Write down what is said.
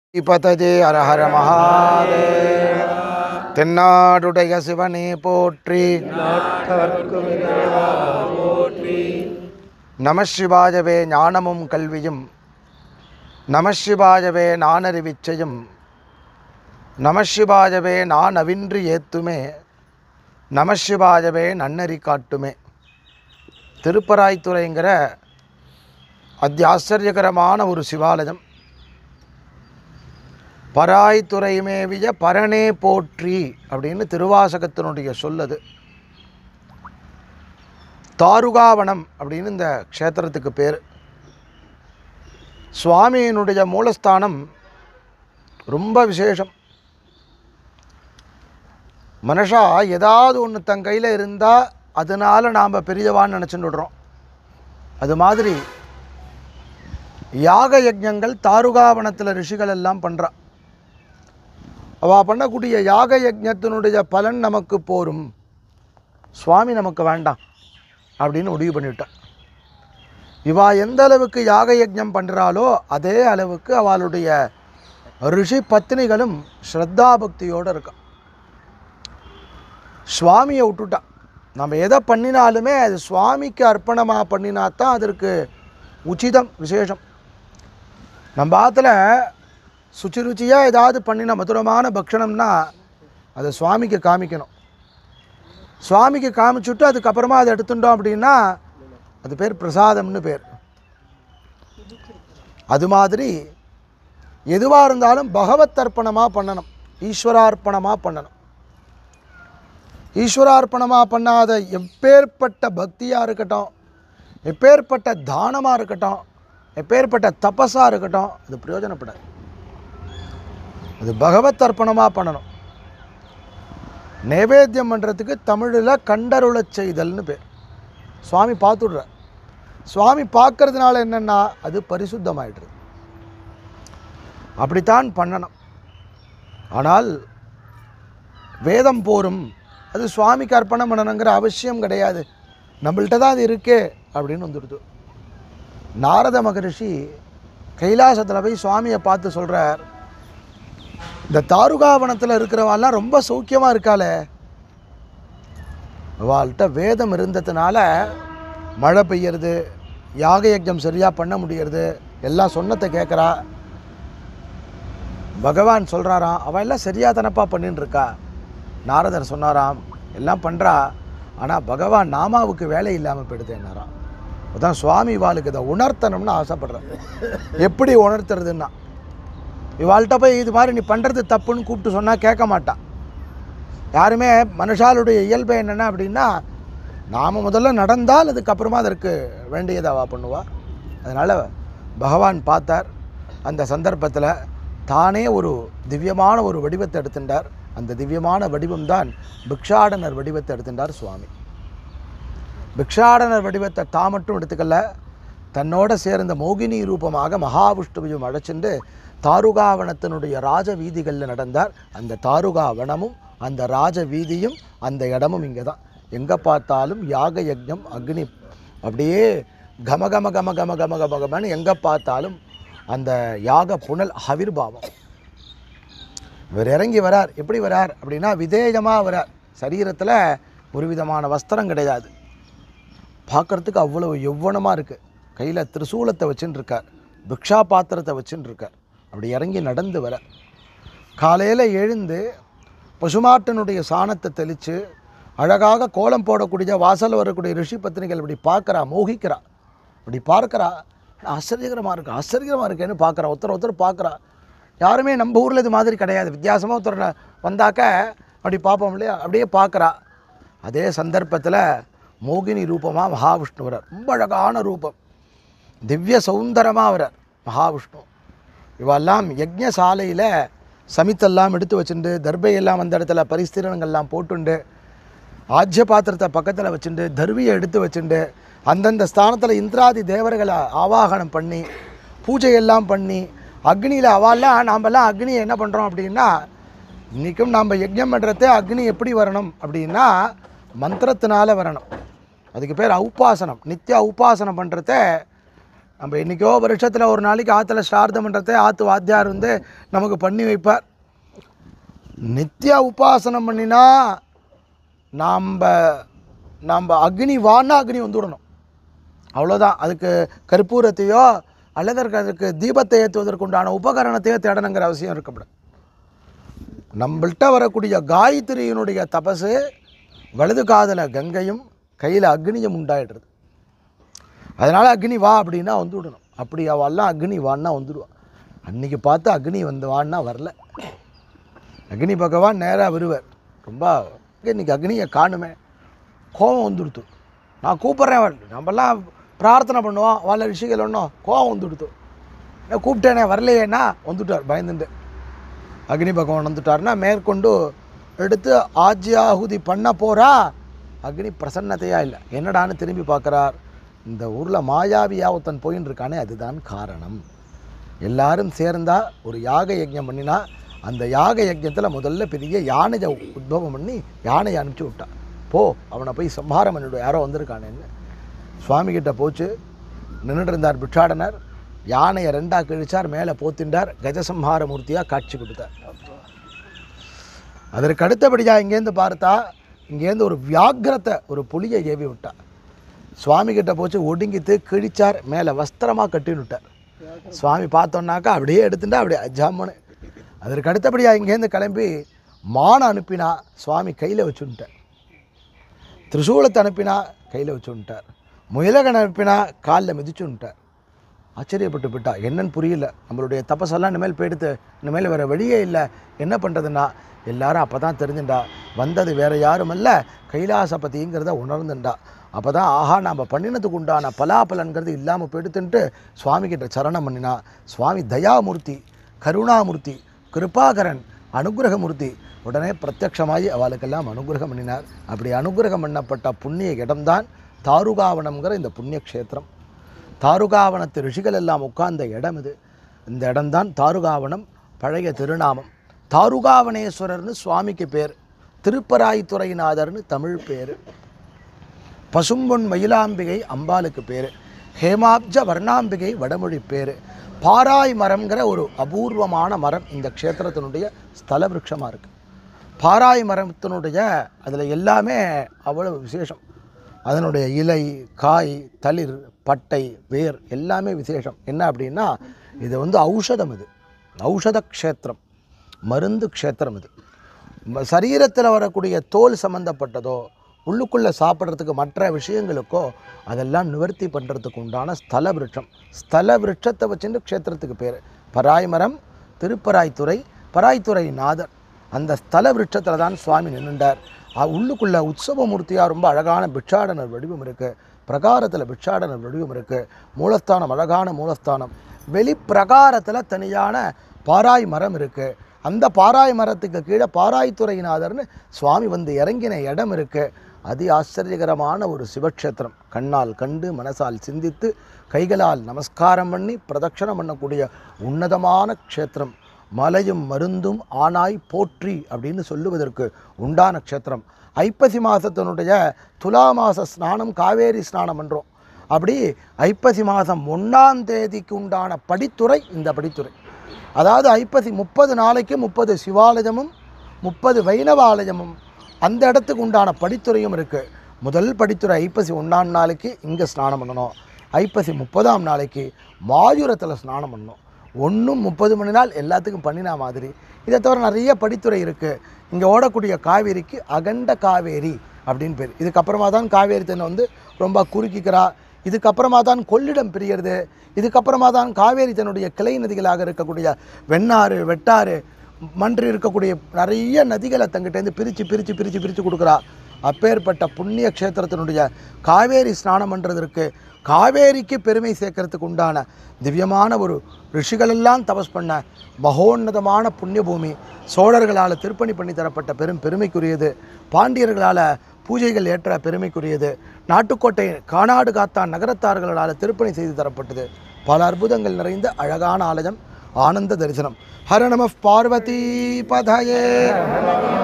பதஜே அரஹர மகாதேவ தென்னாடுடைய சிவனே போற்றி நமசிவாயவே ஞானமும் கல்வியும் நமசிவாயவே நானறிவிச்சையும் நமசிவாயவே நான் அவின்றி ஏத்துமே நமசிவாயவே நன்னறி காட்டுமே திருப்பராய்த்துறைங்கிற அத்தியாச்சரியகரமான ஒரு சிவாலயம் பராய்த்துறை மேவிய பரணே போற்றி அப்படின்னு திருவாசகத்தினுடைய சொல்லது தாருகாவனம் அப்படின்னு இந்த க்ஷேத்திரத்துக்கு பேர் சுவாமியினுடைய மூலஸ்தானம் ரொம்ப விசேஷம் மனுஷா ஏதாவது ஒன்று தன் கையில் இருந்தால் அதனால நாம் பெரியவான்னு நினச்சிட்டு விடுறோம் அது மாதிரி யாக யஜ்ஞங்கள் தாருகாவனத்தில் ரிஷிகள் எல்லாம் பண்ணுறா அவள் பண்ணக்கூடிய யாக யஜ்ஞத்தினுடைய பலன் நமக்கு போரும் சுவாமி நமக்கு வேண்டாம் அப்படின்னு முடிவு பண்ணிவிட்டான் இவா எந்த அளவுக்கு யாக யஜ்ஞம் பண்ணுறாளோ அதே அளவுக்கு அவளுடைய ரிஷி பத்னிகளும் ஸ்ரத்தா பக்தியோடு இருக்கா சுவாமியை விட்டுட்டா நம்ம எதை பண்ணினாலுமே அது சுவாமிக்கு அர்ப்பணமாக பண்ணினா தான் அதற்கு உச்சிதம் விசேஷம் நம்ம ஆற்றுல சுச்சி ருச்சியாக ஏதாவது பண்ணின மதுரமான பக்ஷணம்னா அதை சுவாமிக்கு காமிக்கணும் சுவாமிக்கு காமிச்சுட்டு அதுக்கப்புறமா அதை எடுத்துட்டோம் அப்படின்னா அது பேர் பிரசாதம்னு பேர் அது மாதிரி எதுவாக இருந்தாலும் பகவத் அர்ப்பணமாக பண்ணணும் ஈஸ்வரார்ப்பணமாக பண்ணணும் ஈஸ்வரார்ப்பணமாக பண்ணாத எப்பேற்பட்ட பக்தியாக இருக்கட்டும் எப்பேற்பட்ட தானமாக இருக்கட்டும் எப்பேற்பட்ட தபஸாக இருக்கட்டும் அது பிரயோஜனப்படாது அது பகவத் அர்ப்பணமாக பண்ணணும் நைவேத்தியம் பண்ணுறதுக்கு தமிழில் கண்டருளச் செய்தல்னு பேர் சுவாமி பார்த்துடுற சுவாமி பார்க்கறதுனால என்னென்னா அது பரிசுத்தமாயிடுறது அப்படித்தான் பண்ணணும் ஆனால் வேதம் போரும் அது சுவாமிக்கு அர்ப்பணம் பண்ணணுங்கிற அவசியம் கிடையாது நம்மள்ட்ட தான் அது இருக்கே அப்படின்னு வந்துடுது நாரத மகரிஷி கைலாசத்தில் போய் சுவாமியை பார்த்து சொல்கிறார் இந்த தாருகாவனத்தில் இருக்கிறவாள்லாம் ரொம்ப சௌக்கியமாக இருக்காளே அவள்கிட்ட வேதம் இருந்ததுனால மழை பெய்யறது யாக யஜ்ஞம் சரியாக பண்ண முடியறது எல்லாம் சொன்னதை கேட்குறா பகவான் சொல்கிறாராம் அவள் எல்லாம் சரியாக தானப்பா பண்ணின்னு இருக்கா நாரதர் சொன்னாராம் எல்லாம் பண்ணுறா ஆனால் பகவான் நாமாவுக்கு வேலை இல்லாமல் போயிடுதேன்னாராம் அதான் சுவாமி இவாளுக்கு இதை உணர்த்தணும்னு ஆசைப்படுறேன் எப்படி உணர்த்துறதுன்னா இவாள்கிட்ட போய் இது மாதிரி நீ பண்ணுறது தப்புன்னு கூப்பிட்டு சொன்னால் கேட்க மாட்டான் யாருமே மனுஷாலுடைய இயல்பு என்னென்ன அப்படின்னா நாம் முதல்ல நடந்தால் அதுக்கப்புறமா அதற்கு வேண்டியதை அவள் பண்ணுவா அதனால் பகவான் பார்த்தார் அந்த சந்தர்ப்பத்தில் தானே ஒரு திவ்யமான ஒரு வடிவத்தை எடுத்துட்டார் அந்த திவ்யமான வடிவம்தான் பிக்ஷாடனர் வடிவத்தை எடுத்துட்டார் சுவாமி பிக்ஷாடனர் வடிவத்தை தான் மட்டும் எடுத்துக்கல தன்னோட சேர்ந்த மோகினி ரூபமாக மகாவிஷ்ணுவையும் அழைச்சிட்டு தாருகாவனத்தினுடைய ராஜ வீதிகளில் நடந்தார் அந்த தாருகாவனமும் அந்த ராஜ வீதியும் அந்த இடமும் இங்கே தான் எங்கே பார்த்தாலும் யாக யஜ்ஞம் அக்னி அப்படியே கம கம கம கம கம கம கமன்னு எங்கே பார்த்தாலும் அந்த யாக புனல் ஹவிர்பாவம் இவர் இறங்கி வரார் எப்படி வரார் அப்படின்னா விதேயமாக வரார் சரீரத்தில் ஒரு விதமான வஸ்திரம் கிடையாது பார்க்கறதுக்கு அவ்வளவு யௌவனமாக இருக்குது கையில் திரிசூலத்தை வச்சுன்னு இருக்கார் பிக்ஷா பாத்திரத்தை வச்சுன்னு இருக்கார் அப்படி இறங்கி நடந்து வர காலையில் எழுந்து பசுமாட்டினுடைய சாணத்தை தெளித்து அழகாக கோலம் போடக்கூடிய வாசல் வரக்கூடிய ரிஷி பத்தினிகள் இப்படி பார்க்குறா மோகிக்கிறா இப்படி பார்க்குறா ஆச்சரியகரமாக இருக்கு ஆச்சரியகரமாக இருக்கேன்னு பார்க்குறா ஒருத்தர் ஒருத்தர் பார்க்குறா யாருமே நம்ம ஊரில் இது மாதிரி கிடையாது வித்தியாசமாக ஒருத்தர் வந்தாக்க அப்படி பார்ப்போம் இல்லையா அப்படியே பார்க்குறா அதே சந்தர்ப்பத்தில் மோகினி ரூபமாக மகாவிஷ்ணு வரார் ரொம்ப அழகான ரூபம் திவ்ய சௌந்தரமாக வரார் மகாவிஷ்ணு இவெல்லாம் யஜ்ஞசாலையில் சமித்தெல்லாம் எடுத்து வச்சுண்டு தர்பையெல்லாம் அந்த இடத்துல பரிஸ்திரணங்கள்லாம் போட்டுண்டு ஆஜ்ய பாத்திரத்தை பக்கத்தில் வச்சுண்டு தர்வியை எடுத்து வச்சுண்டு அந்தந்த ஸ்தானத்தில் இந்திராதி தேவர்களை ஆவாகனம் பண்ணி பூஜையெல்லாம் பண்ணி அக்னியில் அவாலாம் நாமெல்லாம் அக்னியை என்ன பண்ணுறோம் அப்படின்னா இன்றைக்கும் நாம் யஜ்ஞம் பண்ணுறதே அக்னி எப்படி வரணும் அப்படின்னா மந்திரத்தினால வரணும் அதுக்கு பேர் உபாசனம் நித்திய உபாசனம் பண்ணுறத நம்ம என்றைக்கோ வருஷத்தில் ஒரு நாளைக்கு ஆற்றுல ஸ்ரார்த்தம் பண்ணுறதே ஆற்று வாத்தியார் வந்து நமக்கு பண்ணி வைப்பார் நித்திய உபாசனம் பண்ணினா நாம் நாம் அக்னி வான்னா அக்னி வந்துவிடணும் அவ்வளோதான் அதுக்கு கற்பூரத்தையோ அல்லது அதுக்கு- அதுக்கு தீபத்தை ஏற்றுவதற்கு உண்டான உபகரணத்தையோ தேடணுங்கிற அவசியம் இருக்கப்படும் நம்மள்கிட்ட வரக்கூடிய காயத்ரியினுடைய தபசு வலது காதில் கங்கையும் கையில் அக்னியும் உண்டாயிடுறது அதனால் அக்னி வா அப்படின்னா வந்து விடணும் அப்படி அவெல்லாம் அக்னி வான்னா வந்துடுவா அன்னைக்கு பார்த்து அக்னி வந்து வான்னா வரல அக்னி பகவான் நேராக வருவார் ரொம்ப இன்னைக்கு அக்னியை காணுமே கோபம் வந்துடுத்து நான் கூப்பிட்றேன் வரல நம்மலாம் பிரார்த்தனை பண்ணுவோம் வல்ல ரிஷிகள் ஒன்றும் கோபம் வந்துடுத்து நான் கூப்பிட்டேனே வரலையேன்னா வந்துட்டார் பயந்துட்டு அக்னி பகவான் வந்துட்டார்னா மேற்கொண்டு எடுத்து ஆஜ்யாகுதி பண்ண போறா அக்னி பிரசன்னத்தையா இல்லை என்னடான்னு திரும்பி பார்க்குறார் இந்த ஊரில் மாயாவியா ஒருத்தன் போயின்னு இருக்கானே அதுதான் காரணம் எல்லாரும் சேர்ந்தா ஒரு யாக யஜ்ஞம் பண்ணினா அந்த யாக யஜ்ஞத்தில் முதல்ல பெரிய யானையை உத்பவம் பண்ணி யானையை அனுப்பிச்சி விட்டா போ அவனை போய் சம்ஹாரம் பண்ணிவிடு யாரோ வந்திருக்கானேன்னு சுவாமி கிட்ட போச்சு நின்றுட்டு இருந்தார் பிட்சாடனர் யானையை ரெண்டா கிழிச்சார் மேலே போத்திண்டார் கஜசம்ஹார மூர்த்தியாக காட்சி கொடுத்தார் அதற்கு அடுத்தபடியாக இங்கேருந்து பார்த்தா இங்கேருந்து ஒரு வியாக்கிரத்தை ஒரு புலியை ஏவி விட்டா சுவாமி கிட்ட போச்சு ஒடுங்கித்து கிழிச்சார் மேலே வஸ்திரமாக கட்டின்னு விட்டார் சுவாமி பார்த்தோன்னாக்கா அப்படியே எடுத்துட்டா அப்படியே ஜம்முன்னு அதற்கு அடுத்தபடியாக இங்கேருந்து கிளம்பி மானை அனுப்பினா சுவாமி கையில் வச்சுட்டார் திரிசூலத்தை அனுப்பினா கையில் வச்சுட்டார் முயலகன் அனுப்பினா காலில் மிதிச்சுட்டார் ஆச்சரியப்பட்டு போயிட்டா என்னன்னு புரியல நம்மளுடைய தபசெல்லாம் இனிமேல் போயிடுத்து இனிமேல் வேறு வழியே இல்லை என்ன பண்ணுறதுன்னா எல்லாரும் அப்போ தான் தெரிஞ்சுண்டா வந்தது வேறு யாரும் அல்ல கைலாசபதிங்கிறத உணர்ந்துண்டா அப்போ தான் ஆஹா நாம் பண்ணினதுக்கு உண்டான பலாபலன்கிறது இல்லாமல் போயிடுத்துன்ட்டு சுவாமி கிட்ட சரணம் பண்ணினா சுவாமி தயாமூர்த்தி கருணாமூர்த்தி கிருபாகரன் அனுகிரகமூர்த்தி உடனே பிரத்யக்ஷமாகி அவளுக்கெல்லாம் அனுகிரகம் பண்ணினார் அப்படி அனுகிரகம் பண்ணப்பட்ட புண்ணிய இடம்தான் தாருகாவனம்ங்கிற இந்த புண்ணிய க்ஷேத்திரம் தாருகாவனத்து ரிஷிகள் எல்லாம் உட்கார்ந்த இடம் இது இந்த இடம்தான் தாருகாவனம் பழைய திருநாமம் தாருகாவனேஸ்வரர்னு சுவாமிக்கு பேர் திருப்பராய்த்துறைநாதர்னு தமிழ் பேர் பசும்பொன் மயிலாம்பிகை அம்பாளுக்கு பேர் ஹேமாப்ஜ வர்ணாம்பிகை வடமொழி பேர் பாராய் மரம்ங்கிற ஒரு அபூர்வமான மரம் இந்த க்ஷேத்திரத்தினுடைய ஸ்தல விருட்சமாக இருக்குது பாராய் மரத்தினுடைய அதில் எல்லாமே அவ்வளவு விசேஷம் அதனுடைய இலை காய் தளிர் பட்டை வேர் எல்லாமே விசேஷம் என்ன அப்படின்னா இது வந்து ஔஷதம் இது ஔஷத க்ஷேத்திரம் மருந்து க்ஷேத்திரம் இது ம- சரீரத்தில் வரக்கூடிய தோல் சம்மந்தப்பட்டதோ உள்ளுக்குள்ளே சாப்பிட்றதுக்கு மற்ற விஷயங்களுக்கோ அதெல்லாம் நிவர்த்தி பண்ணுறதுக்கு உண்டான ஸ்தல விருட்சம் ஸ்தல விருட்சத்தை வச்சுட்டு க்ஷேத்திரத்துக்கு பேர் பராய்மரம் திருப்பராய்த்துறை பராய்த்துறை நாதர் அந்த ஸ்தல விருட்சத்தில் தான் சுவாமி நின்றுண்டார் அ- உள்ளுக்குள்ள உற்சவ மூர்த்தியாக ரொம்ப அழகான பிட்சாடனர் வடிவம் இருக்குது பிரகாரத்தில் பிட்சாடனர் வடிவம் இருக்குது மூலஸ்தானம் அழகான மூலஸ்தானம் வெளிப்பிரகாரத்தில் தனியான பாராய் மரம் இருக்குது அந்த பாராய் மரத்துக்கு கீழே பாராய்த்துறையினாதர்னு சுவாமி வந்து இறங்கின இடம் இருக்குது அதி ஆச்சரியகரமான ஒரு சிவக்ஷேத்திரம் கண்ணால் கண்டு மனசால் சிந்தித்து கைகளால் நமஸ்காரம் பண்ணி பிரதட்சணம் பண்ணக்கூடிய உன்னதமான க்ஷேத்திரம் மலையும் மருந்தும் ஆனாய் போற்றி அப்படின்னு சொல்லுவதற்கு உண்டான க்ஷேத்திரம் ஐப்பசி மாதத்தினுடைய துலா மாச ஸ்நானம் காவேரி ஸ்நானம் என்றோம் அப்படி ஐப்பசி மாதம் ஒன்றாம் தேதிக்கு உண்டான படித்துறை இந்த படித்துறை அதாவது ஐப்பசி முப்பது நாளைக்கு முப்பது சிவாலயமும் முப்பது வைணவ ஆலயமும் அந்த இடத்துக்கு உண்டான படித்துறையும் இருக்குது முதல் படித்துறை ஐப்பசி ஒன்றாம் நாளைக்கு இங்கே ஸ்நானம் பண்ணணும் ஐப்பசி முப்பதாம் நாளைக்கு மாயூரத்தில் ஸ்நானம் பண்ணணும் ஒன்றும் முப்பது மணி நாள் எல்லாத்துக்கும் பண்ணினா மாதிரி இதை தவிர நிறைய படித்துறை இருக்குது இங்கே ஓடக்கூடிய காவேரிக்கு அகண்ட காவேரி அப்படின்னு பேர் இதுக்கப்புறமா தான் காவேரி தன்னை வந்து ரொம்ப குறுக்கிக்கிறா இதுக்கப்புறமா தான் கொள்ளிடம் பிரியறது இதுக்கப்புறமா தான் காவேரி தன்னுடைய கிளை நதிகளாக இருக்கக்கூடிய வெண்ணாறு வெட்டாறு மன்று இருக்கக்கூடிய நிறைய நதிகளை தங்கிட்டேருந்து பிரித்து பிரித்து பிரித்து பிரித்து கொடுக்குறா அப்பேற்பட்ட புண்ணிய க்ஷேத்திரத்தினுடைய காவேரி ஸ்நானம் பண்ணுறதற்கு காவேரிக்கு பெருமை சேர்க்கறதுக்கு உண்டான திவ்யமான ஒரு ரிஷிகளெல்லாம் தபஸ் பண்ண மகோன்னதமான புண்ணிய பூமி சோழர்களால் திருப்பணி பண்ணி தரப்பட்ட பெரும் பெருமைக்குரியது பாண்டியர்களால் பூஜைகள் ஏற்ற பெருமைக்குரியது நாட்டுக்கோட்டை கானாடு காத்தான் நகரத்தார்களால் திருப்பணி செய்து தரப்பட்டது பல அற்புதங்கள் நிறைந்த அழகான ஆலயம் ஆனந்த தரிசனம் ஹர நம பார்வதி பதயே